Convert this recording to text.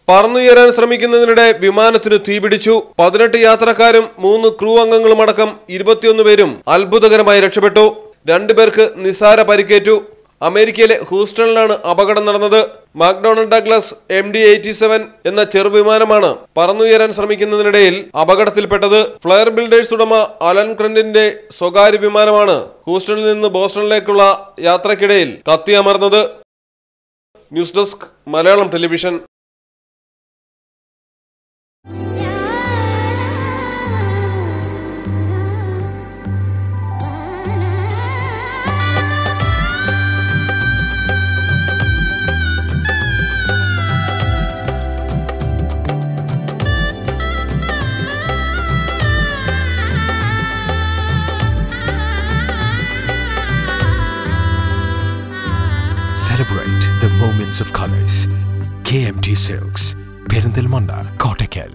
പറന്നുയരാൻ ശ്രമിക്കുന്നതിനിടെ വിമാനത്തിന് തീപിടിച്ചു പതിനെട്ട് യാത്രക്കാരും മൂന്ന് ക്രൂ അംഗങ്ങളുമടക്കം ഇരുപത്തിയൊന്ന് പേരും അത്ഭുതകരമായി രക്ഷപ്പെട്ടു രണ്ടുപേർക്ക് നിസാര പരിക്കേറ്റു അമേരിക്കയിലെ ഹൂസ്റ്റണിലാണ് അപകടം നടന്നത് McDonald Douglas M D eighty seven എന്ന ചെറുവിമാനമാണ് പറന്നുയരാൻ ശ്രമിക്കുന്നതിനിടയിൽ അപകടത്തിൽപ്പെട്ടത് ഫ്ലയർ ബിൽഡേഴ്സ് ഉടമ അലൻ ക്രന്റിന്റെ സ്വകാര്യ വിമാനമാണ് ഹൂസ്റ്റണിൽ നിന്ന് ബോസ്റ്റണിലേക്കുള്ള യാത്രക്കിടയിൽ കത്തിയമർന്നത് news desk Malayalam television Celebrate the moments of colors. KMT Silks, Perindalmanda, Kottakkal.